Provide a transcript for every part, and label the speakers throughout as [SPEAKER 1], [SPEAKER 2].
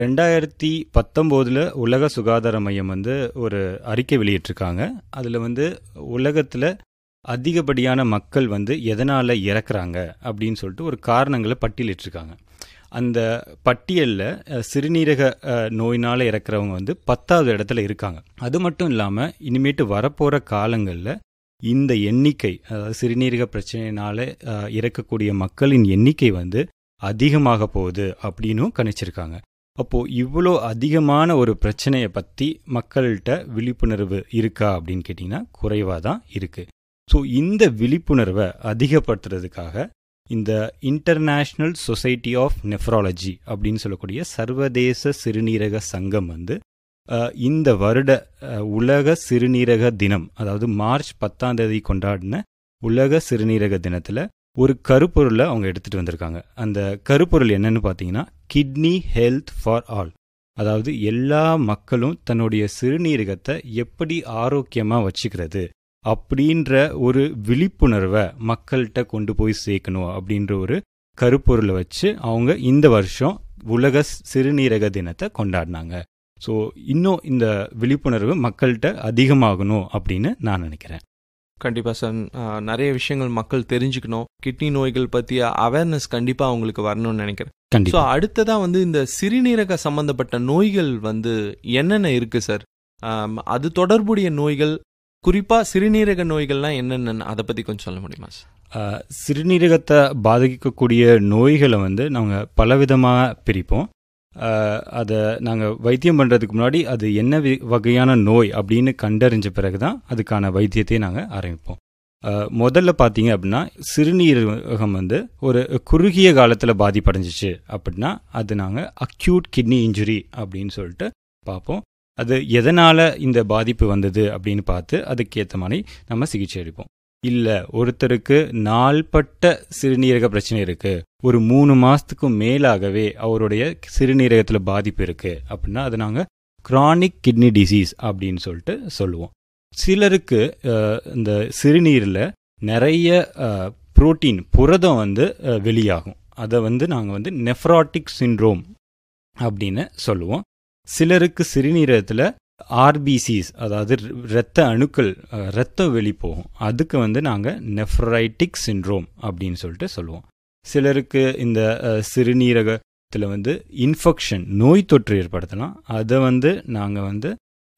[SPEAKER 1] ரெண்டாயிரத்தி பத்தொம்போதில் உலக சுகாதார மையம் வந்து ஒரு அறிக்கை வெளியிட்டிருக்காங்க அதில் வந்து உலகத்தில் அதிகப்படியான மக்கள் வந்து எதனால் இறக்குறாங்க அப்படின்னு சொல்லிட்டு ஒரு காரணங்களை பட்டியலிட்டிருக்காங்க அந்த பட்டியலில் அஹ், சிறுநீரக அஹ், நோயினால் இறக்குறவங்க வந்து பத்தாவது இடத்துல இருக்காங்க அது மட்டும் இல்லாமல் இனிமேட்டு வரப்போகிற காலங்களில் இந்த எண்ணிக்கை அதாவது சிறுநீரக பிரச்சனையினால அஹ், இறக்கக்கூடிய மக்களின் எண்ணிக்கை வந்து அதிகமாக போகுது அப்படின்னும் கணிச்சிருக்காங்க அப்போது இவ்வளோ அதிகமான ஒரு பிரச்சனையை பற்றி மக்கள்கிட்ட விழிப்புணர்வு இருக்கா அப்படின்னு கேட்டிங்கன்னா குறைவாக தான் இருக்குது ஸோ இந்த விழிப்புணர்வை அதிகப்படுத்துறதுக்காக இந்த இன்டர்நேஷ்னல் சொசைட்டி ஆஃப் நெஃப்ராலஜி அப்படின்னு சொல்லக்கூடிய சர்வதேச சிறுநீரக சங்கம் வந்து அஹ், இந்த வருட அஹ், உலக சிறுநீரக தினம் அதாவது மார்ச் பத்தாம் தேதி கொண்டாடின உலக சிறுநீரக தினத்தில் ஒரு கருப்பொருளை அவங்க எடுத்துகிட்டு வந்திருக்காங்க அந்த கருப்பொருள் என்னன்னு பார்த்தீங்கன்னா கிட்னி ஹெல்த் ஃபார் ஆல் அதாவது எல்லா மக்களும் தன்னுடைய சிறுநீரகத்தை எப்படி ஆரோக்கியமாக வச்சுக்கிறது அப்படின்ற ஒரு விழிப்புணர்வை மக்கள்கிட்ட கொண்டு போய் சேர்க்கணும் அப்படின்ற ஒரு கருப்பொருளை வச்சு அவங்க இந்த வருஷம் உலக சிறுநீரக தினத்தை கொண்டாடினாங்க ஸோ இன்னும் இந்த விழிப்புணர்வு மக்கள்கிட்ட அதிகமாகணும் அப்படின்னு நான் நினைக்கிறேன்
[SPEAKER 2] கண்டிப்பாக சார் ஆஹ், நிறைய விஷயங்கள் மக்கள் தெரிஞ்சுக்கணும் கிட்னி நோய்கள் பற்றிய அவேர்னஸ் கண்டிப்பாக அவங்களுக்கு வரணும்னு நினைக்கிறேன் ஸோ
[SPEAKER 1] கண்டிப்பா
[SPEAKER 2] அடுத்ததா வந்து இந்த சிறுநீரக சம்பந்தப்பட்ட நோய்கள் வந்து என்னென்ன இருக்கு சார் ஆம், அது தொடர்புடைய நோய்கள் குறிப்பா சிறுநீரக நோய்கள்லாம் என்னென்னு அதை பத்தி கொஞ்சம் சொல்ல முடியுமா சார்
[SPEAKER 1] ஆஹ், சிறுநீரகத்தை பாதிக்கக்கூடிய நோய்களை வந்து நாங்கள் பலவிதமாக பிரிப்போம் ஆஹ், அதை நாங்கள் வைத்தியம் பண்ணுறதுக்கு முன்னாடி அது என்ன வி- வகையான நோய் அப்படின்னு கண்டறிஞ்ச பிறகு தான் அதுக்கான வைத்தியத்தை நாங்கள் ஆரம்பிப்போம் ஆஹ், முதல்ல பார்த்தீங்க அப்படின்னா சிறுநீரகம் வந்து ஒரு குறுகிய காலத்தில் பாதிப்படைஞ்சிச்சு அப்படின்னா அது நாங்கள் அக்யூட் கிட்னி இன்ஜுரி அப்படின்னு சொல்லிட்டு பார்ப்போம் அது எதனால் இந்த பாதிப்பு வந்தது அப்படின்னு பார்த்து அதுக்கேற்ற மாதிரி நம்ம சிகிச்சை அளிப்போம் இல்லை ஒருத்தருக்கு நாள்பட்ட சிறுநீரக பிரச்சனை இருக்கு ஒரு மூணு மாசத்துக்கு மேலாகவே அவருடைய சிறுநீரகத்தில் பாதிப்பு இருக்கு அப்படின்னா அது நாங்கள் chronic கிட்னி டிசீஸ் அப்படின்னு சொல்லிட்டு சொல்லுவோம் சிலருக்கு அஹ், இந்த சிறுநீரில் நிறைய புரோட்டீன் புரதம் வந்து அஹ், வெளியாகும் அதை வந்து நாங்கள் வந்து நெஃப்ராட்டிக் சிண்ட்ரோம் அப்படின்னு சொல்லுவோம் சிலருக்கு சிறுநீரகத்தில் ஆர்பிசிஸ் அதாவது இரத்த அணுக்கள் அஹ், இரத்தம் வெளி போகும் அதுக்கு வந்து நாங்கள் நெஃப்ரைட்டிக் சிண்ட்ரோம் அப்படின்னு சொல்லிட்டு சொல்லுவோம் சிலருக்கு இந்த அஹ், சிறுநீரகத்தில் வந்து இன்ஃபெக்ஷன் நோய் தொற்று ஏற்படுத்தலாம் அதை வந்து நாங்கள் வந்து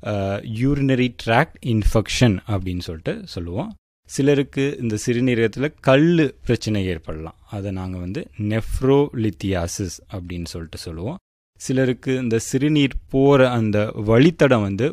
[SPEAKER 1] யூரினரி ட்ராக்ட் இன்ஃபெக்ஷன் அப்படின்னு சொல்லிட்டு சொல்லுவோம் சிலருக்கு இந்த சிறுநீரகத்தில் கல் பிரச்சனை ஏற்படலாம் அதை நாங்கள் வந்து நெஃப்ரோலித்தியாசிஸ் அப்படின்னு சொல்லிட்டு சொல்லுவோம் சிலருக்கு இந்த சிறுநீர் போகிற அந்த வழித்தடம் வந்து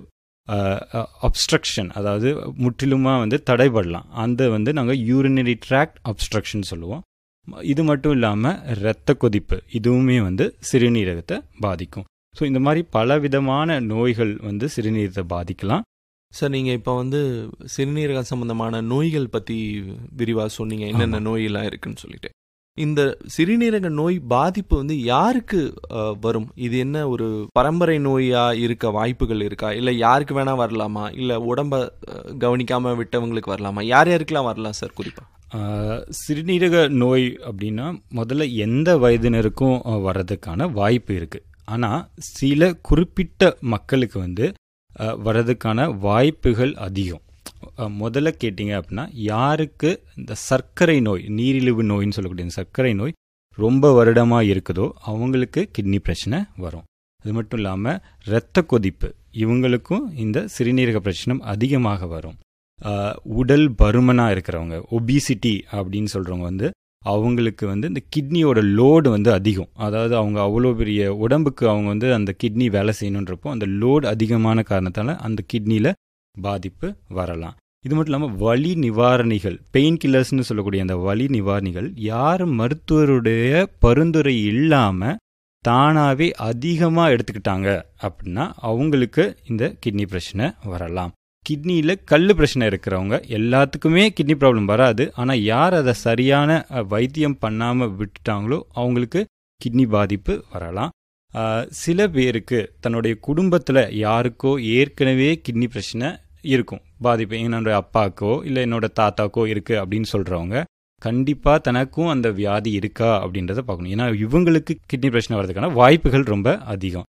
[SPEAKER 1] அப்ஸ்ட்ரக்ஷன் அதாவது முற்றிலுமாக வந்து தடைபடலாம் அந்த வந்து நாங்கள் யூரினரி ட்ராக்ட் அப்ஸ்ட்ரக்ஷன் சொல்லுவோம் இது மட்டும் இல்லாமல் இரத்த கொதிப்பு இதுவுமே வந்து சிறுநீரகத்தை பாதிக்கும் ஸோ இந்த மாதிரி பலவிதமான நோய்கள் வந்து சிறுநீரகத்தை பாதிக்கலாம்
[SPEAKER 2] சார் நீங்க இப்ப வந்து சிறுநீரக சம்பந்தமான நோய்கள் பத்தி விரிவா சொன்னீங்க என்னென்ன
[SPEAKER 1] ஆமா.
[SPEAKER 2] நோயெல்லாம் இருக்குன்னு சொல்லிட்டு இந்த சிறுநீரக நோய் பாதிப்பு வந்து யாருக்கு அஹ், வரும் இது என்ன ஒரு பரம்பரை நோயா இருக்க வாய்ப்புகள் இருக்கா இல்ல யாருக்கு வேணா வரலாமா இல்ல உடம்ப அஹ், கவனிக்காம விட்டவங்களுக்கு வரலாமா யார் யாருக்கெல்லாம் வரலாம் சார் குறிப்பா
[SPEAKER 1] ஆஹ், சிறுநீரக நோய் அப்படின்னா முதல்ல எந்த வயதினருக்கும் ஆஹ், வர்றதுக்கான வாய்ப்பு இருக்குது ஆனால் சில குறிப்பிட்ட மக்களுக்கு வந்து ஆஹ், வர்றதுக்கான வாய்ப்புகள் அதிகம் ஆஹ், முதல்ல கேட்டிங்க அப்படின்னா யாருக்கு இந்த சர்க்கரை நோய் நீரிழிவு நோயின்னு சொல்லக்கூடிய இந்த சர்க்கரை நோய் ரொம்ப வருடமாக இருக்குதோ அவங்களுக்கு கிட்னி பிரச்சனை வரும் அது மட்டும் இல்லாமல் இரத்த கொதிப்பு இவங்களுக்கும் இந்த சிறுநீரக பிரச்சனை அதிகமாக வரும் ஆஹ் உடல் பருமனாக இருக்கிறவங்க ஒபிசிட்டி அப்படின்னு சொல்கிறவங்க வந்து அவங்களுக்கு வந்து இந்த கிட்னியோட லோடு வந்து அதிகம் அதாவது அவங்க அவ்வளோ பெரிய உடம்புக்கு அவங்க வந்து அந்த கிட்னி வேலை செய்யணுன்றப்போ அந்த லோடு அதிகமான காரணத்தால் அந்த கிட்னியில் பாதிப்பு வரலாம் இது மட்டும் இல்லாமல் வலி நிவாரணிகள் பெயின் கில்லர்ஸ்னு சொல்லக்கூடிய அந்த வலி நிவாரணிகள் யார் மருத்துவருடைய பரிந்துரை இல்லாமல் தானாகவே அதிகமாக எடுத்துக்கிட்டாங்க அப்படின்னா அவங்களுக்கு இந்த கிட்னி பிரச்சனை வரலாம் கிட்னியில் கல் பிரச்சனை இருக்கிறவங்க எல்லாத்துக்குமே கிட்னி ப்ராப்ளம் வராது ஆனால் யார் அதை சரியான அஹ், வைத்தியம் பண்ணாமல் விட்டுட்டாங்களோ அவங்களுக்கு கிட்னி பாதிப்பு வரலாம் அஹ், சில பேருக்கு தன்னுடைய குடும்பத்தில் யாருக்கோ ஏற்கனவே கிட்னி பிரச்சனை இருக்கும் பாதிப்பு என்னோட அப்பாக்கோ இல்லை என்னோட தாத்தாக்கோ இருக்குது அப்படின்னு சொல்கிறவங்க கண்டிப்பாக தனக்கும் அந்த வியாதி இருக்கா அப்படின்றத பார்க்கணும் ஏன்னா இவங்களுக்கு கிட்னி பிரச்சனை வர்றதுக்கான வாய்ப்புகள் ரொம்ப அதிகம்